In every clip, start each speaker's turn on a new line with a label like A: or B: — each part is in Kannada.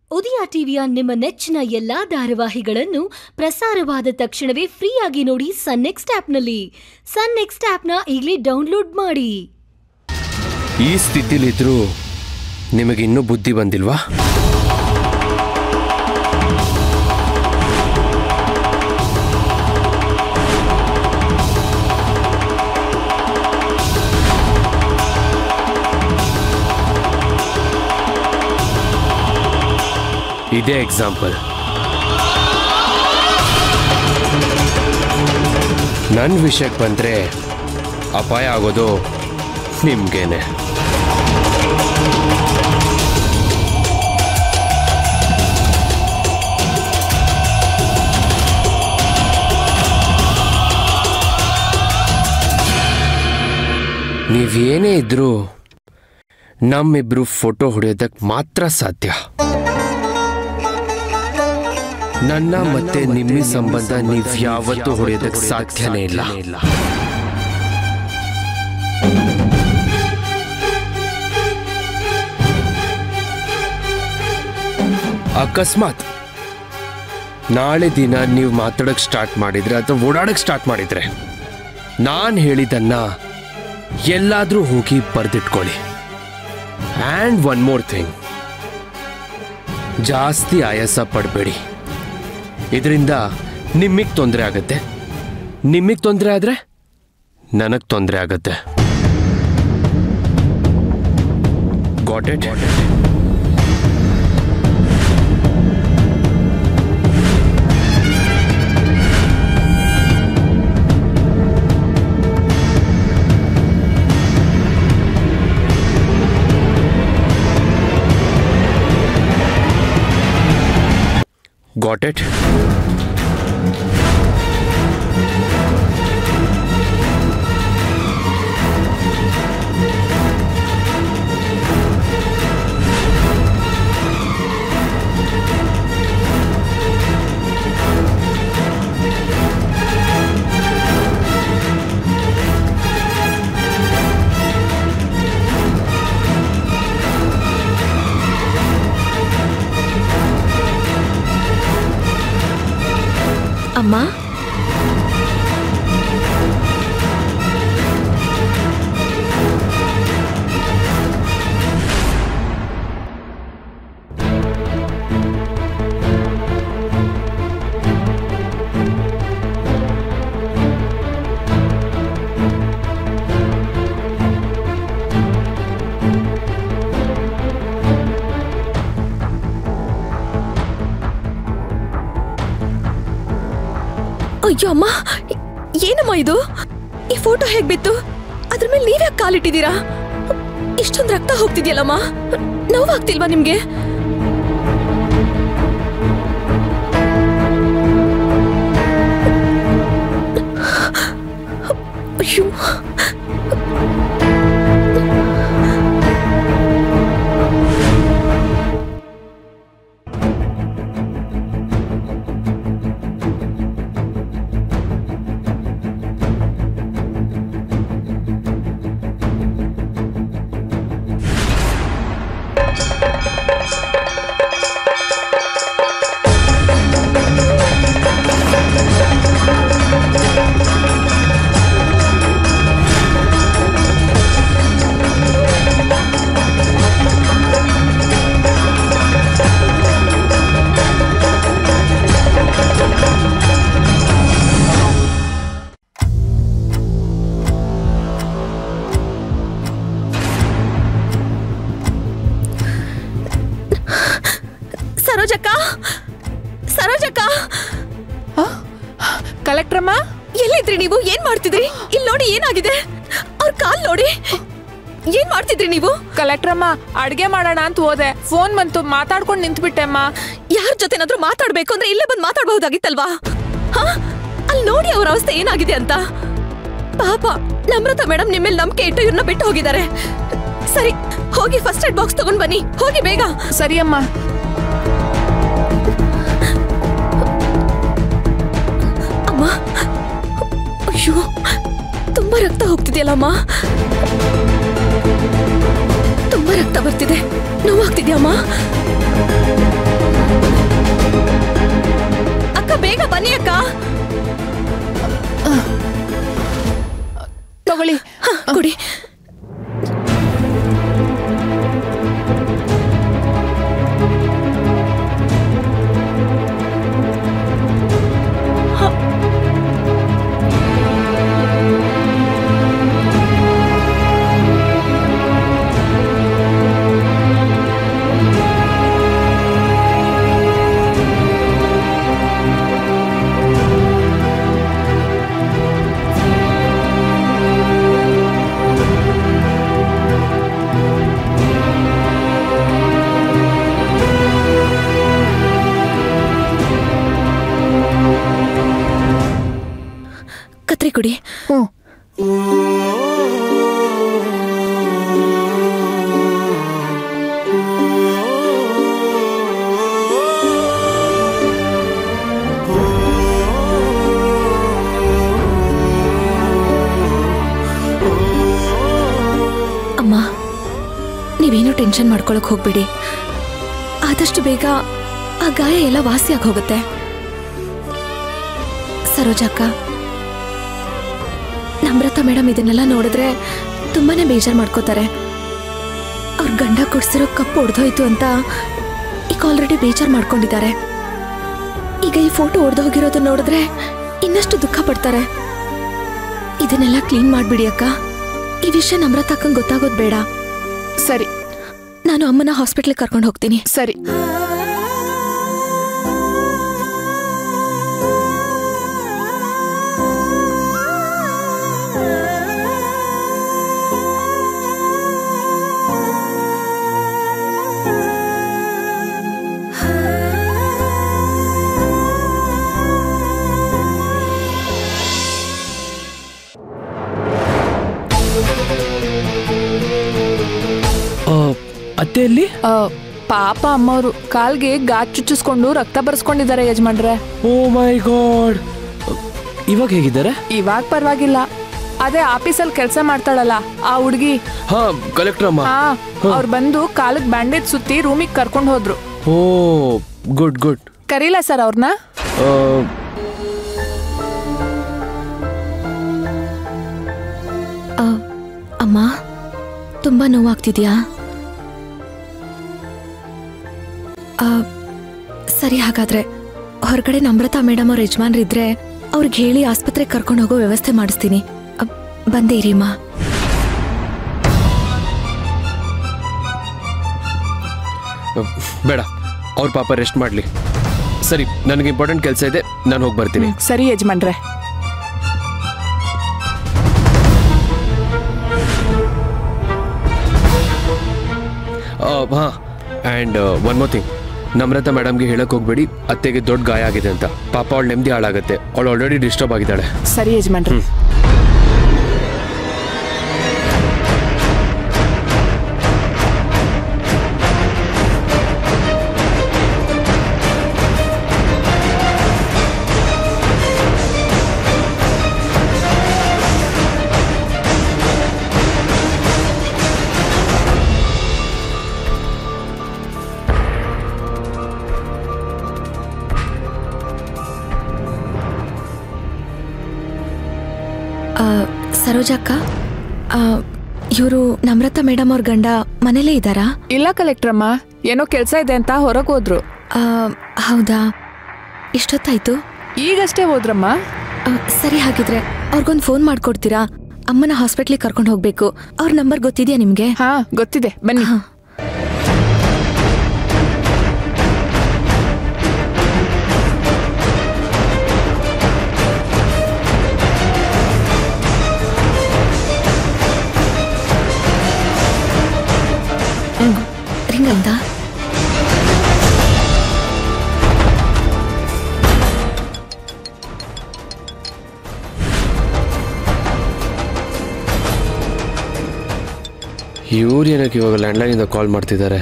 A: ಉದಯ ಟಿವಿಯ ನಿಮ್ಮ ನೆಚ್ಚಿನ ಎಲ್ಲಾ ಧಾರಾವಾಹಿಗಳನ್ನು ಪ್ರಸಾರವಾದ ತಕ್ಷಣವೇ ಫ್ರೀಯಾಗಿ ನೋಡಿ ಸನ್ ನೆಕ್ಸ್ಟ್ ಆಪ್ನಲ್ಲಿ ಸನ್ ನೆಕ್ಸ್ಟ್ ಆಪ್ನ ಈಗಲೇ ಡೌನ್ಲೋಡ್ ಮಾಡಿ
B: ಈ ಸ್ಥಿತಿಲಿದ್ರೂ ನಿಮಗಿನ್ನೂ ಬುದ್ಧಿ ಬಂದಿಲ್ವಾ ಇದೇ ಎಕ್ಸಾಂಪಲ್ ನನ್ನ ವಿಷಯಕ್ಕೆ ಬಂದರೆ ಅಪಾಯ ಆಗೋದು ನಿಮ್ಗೇನೆ ನೀವೇನೇ ಇದ್ರೂ ನಮ್ಮಿಬ್ರು ಫೋಟೋ ಹೊಡೆಯೋದಕ್ಕೆ ಮಾತ್ರ ಸಾಧ್ಯ ನನ್ನ ಮತ್ತೆ ನಿಮ್ಮಿ ಸಂಬಂಧ ನೀವ್ ಯಾವತ್ತೂ ಹೊಡೆಯೋದಕ್ಕೆ ಸಾಧ್ಯನೇ ಇಲ್ಲ ಅಕಸ್ಮಾತ್ ನಾಳೆ ದಿನ ನೀವು ಮಾತಾಡಕ್ ಸ್ಟಾರ್ಟ್ ಮಾಡಿದ್ರೆ ಅಥವಾ ಓಡಾಡಕ್ ಸ್ಟಾರ್ಟ್ ಮಾಡಿದ್ರೆ ನಾನು ಹೇಳಿದ್ದನ್ನ ಎಲ್ಲಾದ್ರೂ ಹೋಗಿ ಬರ್ದಿಟ್ಕೊಳ್ಳಿ ಆ್ಯಂಡ್ ಒನ್ ಮೋರ್ ಥಿಂಗ್ ಜಾಸ್ತಿ ಆಯಾಸ ಪಡಬೇಡಿ ಇದರಿಂದ ನಿಮಗೆ ತೊಂದರೆ ಆಗತ್ತೆ ನಿಮಗೆ ತೊಂದರೆ ಆದರೆ ನನಗೆ ತೊಂದರೆ ಆಗತ್ತೆ ಗಾಟ್ ಇಟ್ ಗಾಟ್ ಇಟ್
A: ಅಮ್ಮ
C: ಅಯ್ಯೋ ಅಮ್ಮ ಏನಮ್ಮ ಇದು ಈ ಫೋಟೋ ಹೇಗ್ ಬಿತ್ತು ಅದ್ರ ಮೇಲೆ ನೀವ್ಯಾಕೆ ಕಾಲಿಟ್ಟಿದ್ದೀರಾ ಇಷ್ಟೊಂದು ರಕ್ತ ಹೋಗ್ತಿದ್ಯಲ್ಲಮ್ಮ ನೋವಾಗ್ತಿಲ್ವಾ ನಿಮ್ಗೆ ಅಯ್ಯೋ ಸರೋಜಕ್ಕ ಸರೋಜಕ್ಕ
D: ಕಲೆಕ್ಟ್ರಮ್ಮ
C: ಎಲ್ಲಿದ್ರಿ ನೀವು ಏನ್ ಮಾಡ್ತಿದ್ರಿ ಇಲ್ಲಿ ನೋಡಿ ಏನಾಗಿದೆ ಅವ್ರ ಕಾಲ್ ನೋಡಿ ಏನ್ ಮಾಡ್ತಿದ್ರಿ ನೀವು
D: ಕಲೆಕ್ಟ್ರಮ್ಮ ಅಡ್ಗೆ ಮಾಡೋಣ ಅಂತ ಹೋದೆ ಫೋನ್ ಬಂತು ಮಾತಾಡ್ಕೊಂಡು ನಿಂತ್ಬಿಟ್ಟೆಮ್ಮ
C: ಯಾರ ಜೊತೆನಾದ್ರೂ ಮಾತಾಡ್ಬೇಕು ಅಂದ್ರೆ ಇಲ್ಲೇ ಬಂದು ಮಾತಾಡ್ಬಹುದಾಗಿತ್ತಲ್ವಾ ಹಾ ಅಲ್ಲಿ ನೋಡಿ ಅವ್ರ ಅವಸ್ಥೆ ಏನಾಗಿದೆ ಅಂತ ಪಾಪ ನಮ್ರತಾ ಮೇಡಮ್ ನಿಮ್ಮೇಲೆ ನಂಬಿಕೆ ಇಟ್ಟು ಇವ್ರನ್ನ ಬಿಟ್ಟು ಹೋಗಿದ್ದಾರೆ ಸರಿ ಹೋಗಿ ಫಸ್ಟ್ ಏಡ್ ಬಾಕ್ಸ್ ತಗೊಂಡ್ ಬನ್ನಿ ಹೋಗಿ ಬೇಗ
D: ಸರಿ ಅಮ್ಮ
C: ಅಮ್ಮ ಅಯ್ಯೋ ತುಂಬಾ ರಕ್ತ ಹೋಗ್ತಿದೆಯಲ್ಲಮ್ಮ ತುಂಬಾ ರಕ್ತ ಬರ್ತಿದೆ ನೋವಾಗ್ತಿದ್ಯಮ್ಮ ನೀರೇ ಕುಡಿ
D: ಹ್ಞೂ
C: ಅಮ್ಮ ನೀವೇನು ಟೆನ್ಷನ್ ಮಾಡ್ಕೊಳಕ್ ಹೋಗ್ಬೇಡಿ ಆದಷ್ಟು ಬೇಗ ಆ ಗಾಯ ಎಲ್ಲ ವಾಸಿಯಾಗಿ ಹೋಗುತ್ತೆ ಸರೋಜಕ್ಕ ನಮ್ರತ ಮೇಡಮ್ ಇದನ್ನೆಲ್ಲ ನೋಡಿದ್ರೆ ತುಂಬಾನೇ ಬೇಜಾರು ಮಾಡ್ಕೋತಾರೆ ಅವ್ರ ಗಂಡ ಕೊಡ್ಸಿರೋ ಕಪ್ಪು ಒಡೆದೋಯ್ತು ಅಂತ ಈಗ ಆಲ್ರೆಡಿ ಬೇಜಾರು ಮಾಡ್ಕೊಂಡಿದ್ದಾರೆ ಈಗ ಈ ಫೋಟೋ ಒಡೆದೋಗಿರೋದು ನೋಡಿದ್ರೆ ಇನ್ನಷ್ಟು ದುಃಖ ಪಡ್ತಾರೆ ಇದನ್ನೆಲ್ಲ ಕ್ಲೀನ್ ಮಾಡ್ಬಿಡಿ ಅಕ್ಕ ಈ ವಿಷಯ ನಮ್ರತ ಅಕ್ಕಂಗ್ ಗೊತ್ತಾಗೋದು ಬೇಡ
D: ಸರಿ
C: ನಾನು ಅಮ್ಮನ ಹಾಸ್ಪಿಟ್ಲಿಗೆ ಕರ್ಕೊಂಡು ಹೋಗ್ತೀನಿ
D: ಸರಿ
B: ಆ, ಅತ್ತೆಯಲ್ಲಿ
D: ಆ, ಪಾಪ ಅಮ್ಮವರು ಕಾಲ್ಗೆ ಗಾಜ್ ಚುಚ್ಚಿಸ್ಕೊಂಡು ರಕ್ತ ಬರ್ಸ್ಕೊಂಡಿದ್ದಾರೆ ಯಜಮಾನ್ರೆ
B: ಓ ಮೈ ಗಾಡ್ ಇವಾಗ ಹೇಗಿದ್ದಾರೆ
D: ಇವಾಗ ಪರವಾಗಿಲ್ಲ ಅದೇ ಆಫೀಸಲ್ಲಿ ಕೆಲಸ ಮಾಡ್ತಾಳಲ್ಲ ಆ ಹುಡುಗಿ
B: ಹಾ ಕಲೆಕ್ಟರ್ ಅಮ್ಮ
D: ಹಾ ಅವ್ರು ಬಂದು ಕಾಲಿಗೆ ಬ್ಯಾಂಡೇಜ್ ಸುತ್ತಿ ರೂಮಿಗೆ ಕರ್ಕೊಂಡು ಹೋದ್ರು
B: ಓ ಗುಡ್ ಗುಡ್
D: ಕರೀಲ ಸರ್ ಅವ್ರನ್ನ
C: ಆ, ಅಮ್ಮ ತುಂಬಾ ನೋವಾಗ್ತಿದ್ಯಾ ಆ, ಸರಿ ಹಾಗಾದ್ರೆ ಹೊರಗಡೆ ನಮ್ರತಾ ಮೇಡಮ್ ಅವ್ರ ಯಜಮಾನ್ರಿದ್ರೆ ಅವ್ರಿಗೆ ಹೇಳಿ ಆಸ್ಪತ್ರೆಗೆ ಕರ್ಕೊಂಡು ಹೋಗೋ ವ್ಯವಸ್ಥೆ ಮಾಡಿಸ್ತೀನಿ ಅ, ಬಂದೇ ಇರಿಮ್ಮ
B: ಬೇಡ ಅವ್ರ ಪಾಪ ರೆಸ್ಟ್ ಮಾಡಲಿ ಸರಿ ನನಗೆ ಇಂಪಾರ್ಟೆಂಟ್ ಕೆಲಸ ಇದೆ ನಾನು ಹೋಗಿ ಬರ್ತೀನಿ
D: ಸರಿ ಯಜಮಾನ್ರೆ
B: ಹಾಂ and one more thing Namrata ಮೇಡಮ್ಗೆ ಹೇಳಕ್ ಹೋಗ್ಬೇಡಿ ಅತ್ತೆಗೆ ದೊಡ್ಡ ಗಾಯ ಆಗಿದೆ ಅಂತ ಪಾಪ ಅವಳು ನೆಮ್ಮದಿ ಹಾಳಾಗತ್ತೆ ಅವಳು ಆಲ್ರೆಡಿ ಡಿಸ್ಟರ್ಬ್ ಆಗಿದ್ದಾಳೆ
D: ಸರಿ ಯಜಮಾನ್ರೆ
C: ಆ, ಸರೋಜಕ್ಕ ಇವರು ನಮ್ರತಾ ಮೇಡಮ್ ಅವ್ರ ಗಂಡ ಮನೇಲೇ ಇದ್ದಾರಾ
D: ಇಲ್ಲ ಕಲೆಕ್ಟ್ರಮ್ಮ ಏನೋ ಕೆಲಸ ಇದೆ ಅಂತ ಹೊರಗೆ ಹೋದ್ರು
C: ಆ, ಹೌದಾ ಇಷ್ಟೊತ್ತಾಯ್ತು
D: ಈಗಷ್ಟೇ ಹೋದ್ರಮ್ಮ
C: ಆ, ಸರಿ ಹಾಗಿದ್ರೆ ಅವ್ರಿಗೊಂದು ಫೋನ್ ಮಾಡ್ಕೊಡ್ತೀರಾ ಅಮ್ಮನ ಹಾಸ್ಪಿಟ್ಲಿಗೆ ಕರ್ಕೊಂಡು ಹೋಗ್ಬೇಕು ಅವ್ರ ನಂಬರ್ ಗೊತ್ತಿದ್ಯಾ ನಿಮ್ಗೆ
D: ಹಾ ಗೊತ್ತಿದೆ ಬನ್ನಿ
C: ಹಾ. ರಿಂಗ್ ಆಯ್ತಾ
B: ಇವ್ರು ಏನಕ್ಕೆ ಇವಾಗ ಲ್ಯಾಂಡ್ಲೈನಿಂದ ಕಾಲ್ ಮಾಡ್ತಿದ್ದಾರೆ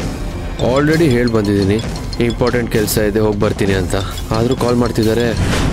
B: ಆಲ್ರೆಡಿ ಹೇಳಿ ಬಂದಿದ್ದೀನಿ ಇಂಪಾರ್ಟೆಂಟ್ ಕೆಲಸ ಇದೆ ಹೋಗಿ ಬರ್ತೀನಿ ಅಂತ ಆದರೂ ಕಾಲ್ ಮಾಡ್ತಿದ್ದಾರೆ